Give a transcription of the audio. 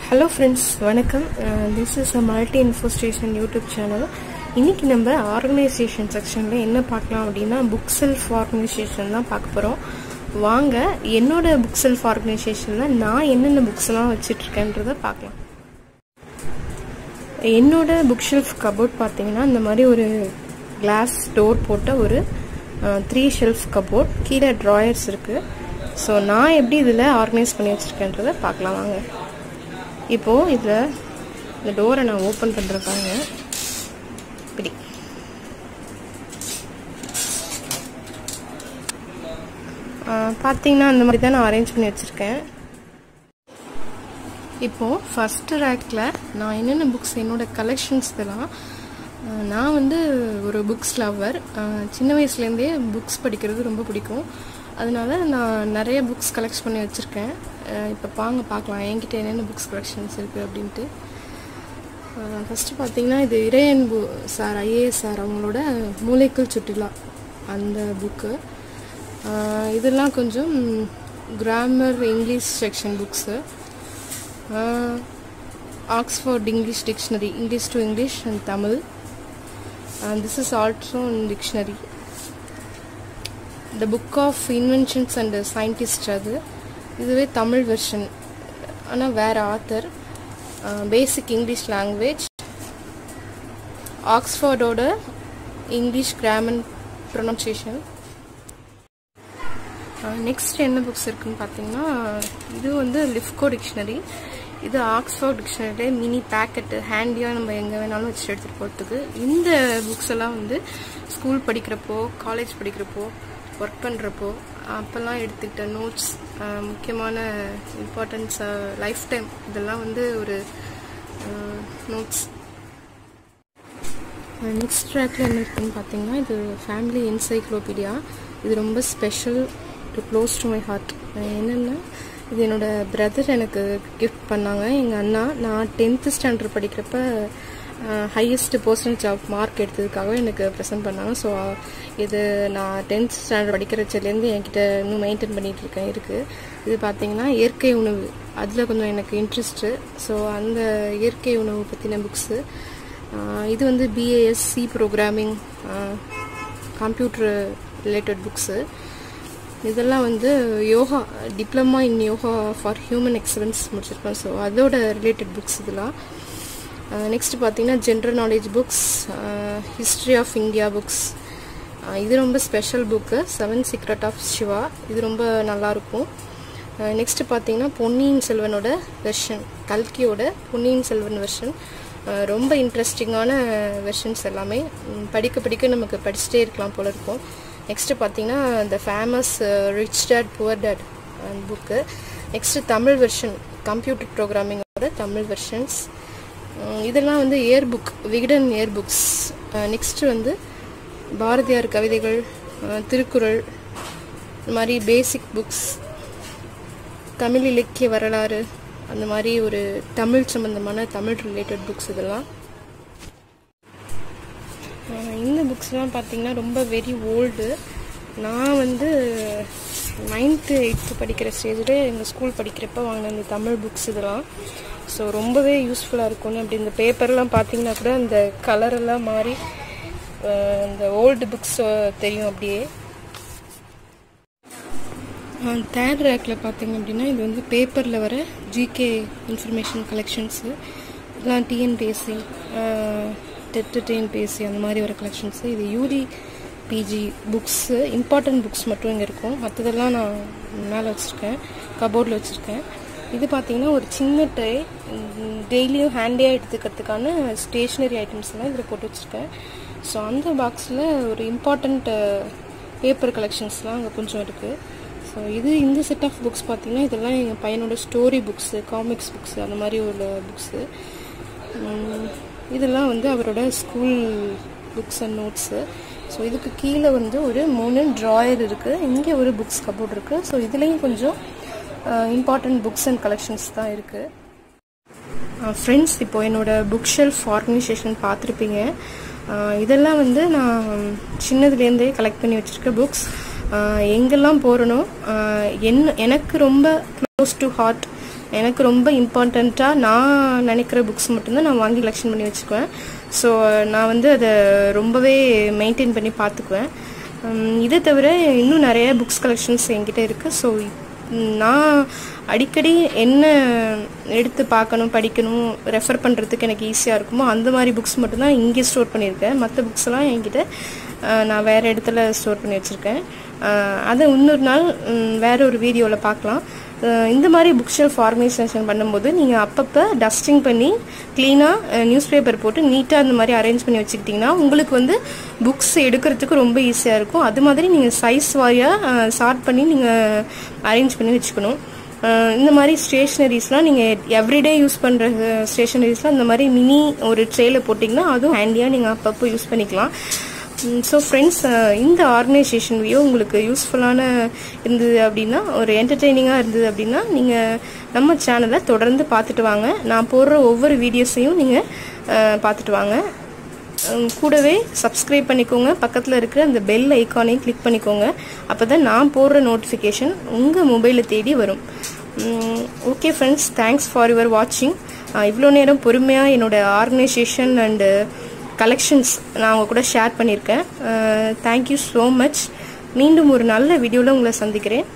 hello friends வணக்கம் this is a multi info station YouTube channel இன்னைக்கு நம்ம organisation செக்ஷனில் என்ன பார்க்கலாம் அப்படின்னா புக் செல்ஃப் ஆர்கனைசேஷன் தான் பார்க்க போகிறோம் வாங்க என்னோட புக் செல்ஃப் ஆர்கனைசேஷனில் நான் என்னென்ன புக்ஸ்லாம் வச்சிட்ருக்கேன்றதை பார்க்கலாம் என்னோட புக் ஷெல்ஃப் கபோர்ட் பார்த்தீங்கன்னா இந்த மாதிரி ஒரு கிளாஸ் டோர் போட்ட ஒரு த்ரீ ஷெல்ஃப் கபோர்ட் கீழே ட்ராயர்ஸ் இருக்குது ஸோ நான் எப்படி இதில் ஆர்கனைஸ் பண்ணி வச்சுருக்கேன்றதை பார்க்கலாம் வாங்க இப்போது இதில் இந்த டோரை நான் ஓப்பன் பண்ணுறப்பாங்க இப்படி பார்த்தீங்கன்னா அந்த மாதிரி தான் நான் அரேஞ்ச் பண்ணி வச்சுருக்கேன் இப்போது ஃபஸ்ட்டு ரேக்கில் நான் என்னென்ன புக்ஸ் என்னோடய கலெக்ஷன்ஸ் இதெல்லாம் நான் வந்து ஒரு புக்ஸ் லவ்வர் சின்ன வயசுலேருந்தே புக்ஸ் படிக்கிறது ரொம்ப பிடிக்கும் அதனால நான் நிறைய புக்ஸ் கலெக்ட் பண்ணி வச்சுருக்கேன் இப்போ பாங்க பார்க்கலாம் என்கிட்ட என்னென்ன புக்ஸ் கலெக்ஷன்ஸ் இருக்குது அப்படின்ட்டு ஃபஸ்ட்டு பார்த்தீங்கன்னா இது இறையன் பு சார் ஐஏஎஸ் சார் அவங்களோட மூளைக்குள் சுற்றுலா அந்த புக்கு இதெல்லாம் கொஞ்சம் grammar English section books Oxford English dictionary English to English and Tamil and this is also in dictionary the book of inventions and scientists அது இதுவே தமிழ் வெர்ஷன் ஆனால் வேறு ஆத்தர் பேசிக் இங்கிலீஷ் லாங்குவேஜ் ஆக்ஸ்ஃபோர்டோட இங்கிலீஷ் கிராமர் ப்ரொனன்சியேஷன் நெக்ஸ்ட் என்ன books இருக்குன்னு பார்த்தீங்கன்னா இது வந்து லிஃப்கோ டிக்ஷனரி இது ஆக்ஸ்ஃபோர்ட் டிக்ஷனரியிலே மினி பேக்கெட்டு ஹேண்டியாக நம்ம எங்கே வேணாலும் வச்சுட்டு எடுத்துகிட்டு போகிறதுக்கு இந்த புக்ஸ் எல்லாம் வந்து ஸ்கூல் படிக்கிறப்போ காலேஜ் படிக்கிறப்போ ஒர்க் பண்ணுறப்போ அப்போல்லாம் எடுத்துக்கிட்ட நோட்ஸ் முக்கியமான இம்பார்ட்டன்ஸ் லைஃப் டைம் இதெல்லாம் வந்து ஒரு நோட்ஸ் நெக்ஸ்ட் ட்ராக்கில் என்ன இருக்குன்னு பார்த்தீங்கன்னா இது ஃபேமிலி என்சைக்ளோபீடியா இது ரொம்ப special to close to my heart என்னென்னா இது என்னோடய பிரதர் எனக்கு கிஃப்ட் பண்ணாங்க எங்கள் அண்ணா நான் டென்த்து ஸ்டாண்டர்ட் படிக்கிறப்ப ஹையஸ்ட் பர்சன்டேஜ் ஆஃப் மார்க் எடுத்ததுக்காக எனக்கு ப்ரெசென்ட் பண்ணாங்க ஸோ இது நான் டென்த் ஸ்டாண்டர்ட் படிக்கிறச்சிலேருந்து என்கிட்ட இன்னும் மெயின்டைன் பண்ணிகிட்டு இருக்கேன் இருக்குது இது பார்த்தீங்கன்னா இயற்கை உணவு அதில் கொஞ்சம் எனக்கு இன்ட்ரெஸ்ட்டு ஸோ அந்த இயற்கை உணவு பற்றின புக்ஸு இது வந்து BAS C programming computer related books இதெல்லாம் வந்து yoga diploma in yoga for human excellence முடிச்சிருக்கேன் ஸோ அதோட ரிலேட்டட் புக்ஸ் இதெல்லாம் நெக்ஸ்ட் பார்த்தீங்கன்னா general knowledge books history of India books இது ரொம்ப special book seven secret of Shiva இது ரொம்ப நல்லாயிருக்கும் நெக்ஸ்ட் பார்த்தீங்கன்னா பொன்னியின் செல்வனோட வெர்ஷன் கல்கியோட பொன்னியின் செல்வன் வெர்ஷன் ரொம்ப இன்ட்ரெஸ்டிங்கான வெர்ஷன்ஸ் எல்லாமே படிக்க படிக்க நமக்கு படிச்சுட்டே இருக்கலாம் போல இருக்கும் நெக்ஸ்ட்டு பார்த்தீங்கன்னா இந்த famous rich dad poor dad அந்த book next Tamil version computer ப்ரோக்ராமிங்கோட தமிழ் வெர்ஷன்ஸ் இதெல்லாம் வந்து year book Vikatan year books next வந்து பாரதியார் கவிதைகள் திருக்குறள் இந்த மாதிரி பேசிக் புக்ஸ் தமிழ் இலக்கிய வரலாறு அந்த மாதிரி ஒரு தமிழ் சம்மந்தமான தமிழ் ரிலேட்டட் புக்ஸ் இதெல்லாம் இந்த புக்ஸ்லாம் பார்த்தீங்கன்னா ரொம்ப வெரி ஓல்டு நான் வந்து நைன்த்து எயித்து படிக்கிற ஸ்டேஜில் எங்கள் ஸ்கூல் படிக்கிறப்ப வாங்கின இந்த தமிழ் புக்ஸ் இதெல்லாம் ஸோ ரொம்பவே யூஸ்ஃபுல்லாக இருக்கும்னு அப்படி இந்த பேப்பர்லாம் பார்த்தீங்கன்னா கூட அந்த கலரெல்லாம் மாறி இந்த ஓல்டு புக்ஸ் தெரியும் அப்படியே தேர்ட் ரேக்கில் பார்த்தீங்க அப்படின்னா இது வந்து பேப்பரில் வர ஜிகே இன்ஃபர்மேஷன் கலெக்ஷன்ஸு இதெல்லாம் டிஎன்பிஎஸ்சி டெட்டு டிஎன்பிஎஸ்சி அந்த மாதிரி வர கலெக்ஷன்ஸு இது UG PG books important books மட்டும் இங்கே இருக்கும் மற்றதெல்லாம் நான் மேலே வச்சுருக்கேன் கபோர்டில் வச்சுருக்கேன் இது பார்த்தீங்கன்னா ஒரு சின்ன டை டெய்லியும் ஹேண்டியாக எடுத்துக்கிறதுக்கான ஸ்டேஷ்னரி ஐட்டம்ஸ்லாம் இதில் போட்டு வச்சுருக்கேன் ஸோ அந்த பாக்ஸில் ஒரு இம்பார்ட்டண்ட் பேப்பர் கலெக்ஷன்ஸ்லாம் அங்கே கொஞ்சம் இருக்குது ஸோ இது இந்த செட் ஆஃப் புக்ஸ் பார்த்தீங்கன்னா இதெல்லாம் எங்கள் பையனோட ஸ்டோரி புக்ஸு காமிக்ஸ் புக்ஸு அந்த மாதிரி உள்ள புக்ஸு இதெல்லாம் வந்து அவரோட school books and notes so இதுக்கு கீழே வந்து ஒரு மூணு ட்ராயர் இருக்குது இங்கே ஒரு புக்ஸ் கபோர்ட் இருக்குது ஸோ இதுலேயும் கொஞ்சம் இம்பார்ட்டண்ட் புக்ஸ் அண்ட் கலெக்ஷன்ஸ் தான் இருக்குது ஃப்ரெண்ட்ஸ் இப்போ என்னோடய புக் ஷெல்ஃப் ஆர்கனைசேஷன் பார்த்துருப்பீங்க இதெல்லாம் வந்து நான் சின்னதுலேருந்தே கலெக்ட் பண்ணி வச்சுருக்க புக்ஸ் எங்கெல்லாம் போகிறனோ என் எனக்கு ரொம்ப க்ளோஸ் டு ஹார்ட் எனக்கு ரொம்ப இம்பார்ட்டண்ட்டாக நான் நினைக்கிற புக்ஸ் மட்டும்தான் நான் வாங்கி கலெக்ஷன் பண்ணி வச்சுக்குவேன் ஸோ நான் வந்து அதை ரொம்பவே மெயின்டைன் பண்ணி பார்த்துக்குவேன் உம், இதை தவிர இன்னும் நிறைய புக்ஸ் கலெக்ஷன்ஸ் என்கிட்ட இருக்குது ஸோ நான் அடிக்கடி என்ன எடுத்து பார்க்கணும் படிக்கணும் ரெஃபர் பண்ணுறதுக்கு எனக்கு ஈஸியாக இருக்குமோ அந்த மாதிரி புக்ஸ் மட்டும்தான் இங்கே ஸ்டோர் பண்ணியிருக்கேன் மற்ற புக்ஸ்லாம் என்கிட்ட அஹ், நான் வேறு இடத்துல ஸ்டோர் பண்ணி வச்சுருக்கேன் அதை இன்னொரு நாள் உம், வேற ஒரு வீடியோவில் பார்க்கலாம் அஹ், இந்த மாதிரி புக் ஷெல்ஃப் ஆர்கனைசேஷன் பண்ணும்போது நீங்கள் அப்பப்போ டஸ்டிங் பண்ணி க்ளீனாக நியூஸ் பேப்பர் போட்டு நீட்டாக அந்த மாதிரி அரேஞ்ச் பண்ணி வச்சுக்கிட்டிங்கன்னா உங்களுக்கு வந்து புக்ஸ் எடுக்கிறதுக்கு ரொம்ப ஈஸியாக இருக்கும் அது மாதிரி நீங்கள் சைஸ் வாரியாக ஷார்ட் பண்ணி நீங்கள் அரேஞ்ச் பண்ணி வச்சுக்கணும் அஹ் இந்த மாதிரி ஸ்டேஷ்னரிஸ்லாம் நீங்கள் எவ்ரிடே யூஸ் பண்ணுற ஸ்டேஷ்னரிஸ்லாம் இந்த மாதிரி மினி ஒரு ட்ரேயில் போட்டிங்கன்னா அதுவும் ஹேண்டியாக நீங்கள் அப்பப்போ யூஸ் பண்ணிக்கலாம் ஸோ ஃப்ரெண்ட்ஸ் இந்த ஆர்கனைசேஷன் வியோ உங்களுக்கு யூஸ்ஃபுல்லான இருந்தது அப்படின்னா ஒரு என்டர்டெய்னிங்காக இருந்தது அப்படின்னா நீங்கள் நம்ம சேனலை தொடர்ந்து பார்த்துட்டு வாங்க நான் போடுற ஒவ்வொரு வீடியோஸையும் நீங்கள் பார்த்துட்டு வாங்க உம், கூடவே சப்ஸ்கிரைப் பண்ணிக்கோங்க பக்கத்தில் இருக்கிற அந்த பெல் ஐக்கானையும் கிளிக் பண்ணிக்கோங்க அப்போ தான் நான் போடுற நோட்டிஃபிகேஷன் உங்கள் மொபைலில் தேடி வரும் okay friends thanks for your வாட்சிங் இவ்வளோ நேரம் பொறுமையாக என்னோட ஆர்கனைசேஷன் அண்டு கலெக்ஷன்ஸ் நான் உங்க கூட ஷேர் பண்ணியிருக்கேன் தேங்க்யூ ஸோ மச் மீண்டும் ஒரு நல்ல வீடியோவில் உங்களை சந்திக்கிறேன்